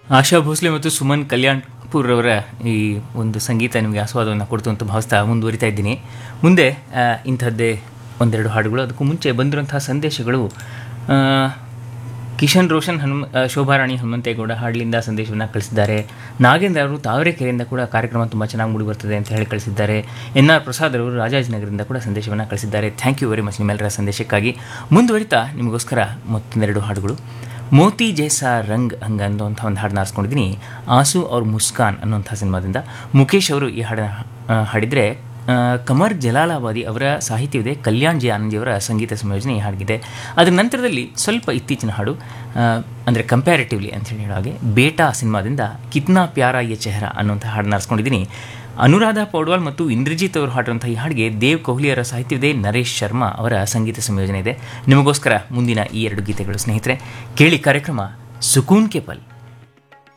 ಆಶಾ ಭೋಸ್ಲೆ ಮತ್ತು ಸುಮನ್ ಕಲ್ಯಾಣ್ಪುರ್ ಅವರ ಈ ಒಂದು ಸಂಗೀತ ನಿಮಗೆ ಆಸ್ವಾದವನ್ನು ಕೊಡ್ತು ಅಂತ ಭಾವಿಸ್ತಾ ಮುಂದುವರಿತಾ ಇದ್ದೀನಿ ಮುಂದೆ ಆ, ಇಂಥದ್ದೇ ಒಂದೆರಡು ಹಾಡುಗಳು ಅದಕ್ಕೂ ಮುಂಚೆ ಬಂದಿರುವಂತಹ ಸಂದೇಶಗಳು ಆ, ಕಿಶನ್ ರೋಷನ್ ಹನುಮ ಆ, ಶೋಭಾರಾಣಿ ಹನುಮಂತೇಗೌಡ ಹಾಡ್ಲಿಂದ ಸಂದೇಶವನ್ನು ಕಳಿಸಿದ್ದಾರೆ ನಾಗೇಂದ್ರ ಅವರು ತಾವರೆಕೆರೆಯಿಂದ ಕೂಡ ಕಾರ್ಯಕ್ರಮ ತುಂಬ ಚೆನ್ನಾಗಿ ಮೂಡಿ ಬರ್ತದೆ ಅಂತ ಹೇಳಿ ಕಳಿಸಿದ್ದಾರೆ ಎನ್ ಆರ್ ಪ್ರಸಾದ್ ಅವರು ರಾಜಾಜಿನಗರದಿಂದ ಕೂಡ ಸಂದೇಶವನ್ನು ಕಳಿಸಿದ್ದಾರೆ ಥ್ಯಾಂಕ್ ಯು ವೆರಿ ಮಚ್ ನಿಮ್ಮೆಲ್ಲರ ಸಂದೇಶಕ್ಕಾಗಿ ಮುಂದುವರಿತಾ ನಿಮಗೋಸ್ಕರ ಮತ್ತೊಂದೆರಡು ಹಾಡುಗಳು ಮೋತಿ ಜೈಸಾ ರಂಗ್ ಹಂಗ ಅನ್ನುವಂಥ ಒಂದು ಹಾಡನ್ನ ಆರಿಸ್ಕೊಂಡಿದ್ದೀನಿ ಆಸು ಅವ್ರ ಮುಸ್ಕಾನ್ ಅನ್ನುವಂಥ ಸಿನಿಮಾದಿಂದ ಮುಖೇಶ್ ಅವರು ಈ ಹಾಡನ್ನ ಆ, ಹಾಡಿದರೆ ಆ, ಕಮರ್ ಜಲಾಲಾಬಾದಿ ಅವರ ಸಾಹಿತ್ಯವಿದೆ ಕಲ್ಯಾಣ್ ಜಿ ಆನಂದಿಯವರ ಸಂಗೀತ ಸಂಯೋಜನೆ ಈ ಹಾಡಿಗಿದೆ ಅದರ ನಂತರದಲ್ಲಿ ಸ್ವಲ್ಪ ಇತ್ತೀಚಿನ ಹಾಡು ಅಂದರೆ ಕಂಪ್ಯಾರಿಟಿವ್ಲಿ ಅಂತ ಹೇಳಿ ಹೇಳೋ ಹಾಗೆ ಬೇಟಾ ಸಿನಿಮಾದಿಂದ ಕಿತ್ನಾ ಪ್ಯಾರಾ ಯೆ ಚೆಹರಾ ಅನ್ನುವಂಥ ಹಾಡನ್ನ ಆರಿಸ್ಕೊಂಡಿದ್ದೀನಿ ಅನುರಾಧ ಪೌಡ್ವಾಲ್ ಮತ್ತು ಇಂದ್ರಜಿತ್ ಅವರು ಹಾಡಿರುವಂಥ ಈ ಹಾಡಿಗೆ ದೇವ್ ಕೊಹ್ಲಿಯವರ ಸಾಹಿತ್ಯವಿದೆ ನರೇಶ್ ಶರ್ಮಾ ಅವರ ಸಂಗೀತ ಸಂಯೋಜನೆ ಇದೆ ನಿಮಗೋಸ್ಕರ ಮುಂದಿನ ಈ ಎರಡು ಗೀತೆಗಳು ಸ್ನೇಹಿತರೆ ಕೇಳಿ ಕಾರ್ಯಕ್ರಮ ಸುಕೂನ್ ಕೆ ಪಲ್